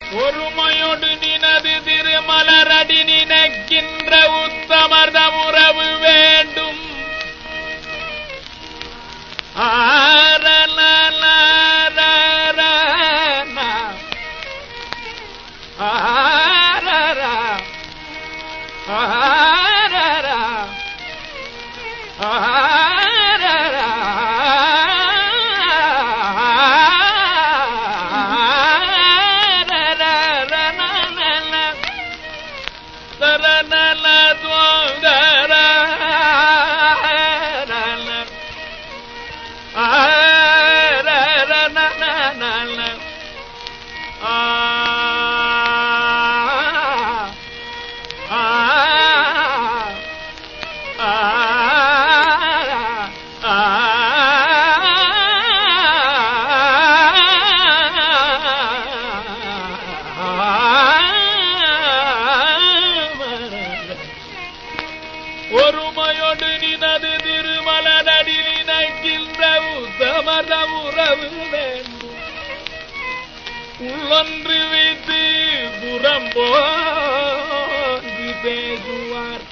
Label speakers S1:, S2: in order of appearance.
S1: ஒருமையொடு நினது திருமலரடி நினைக்கின்ற உத்தமர்தம் உறவு வேண்டும் ஆரலலரரன. ஆரரா. ஆரரா. ஆரரா. ஆரரரனனன. தரனன துவங்கரனன. ஆரரனனனன. ஆ. ஆ. ஒருமையொடு நினது திருமலனடி நினைக்கின்ற உத்தமத உறவு வேண்டும் உள்ளொன்று வைத்து புறம் போ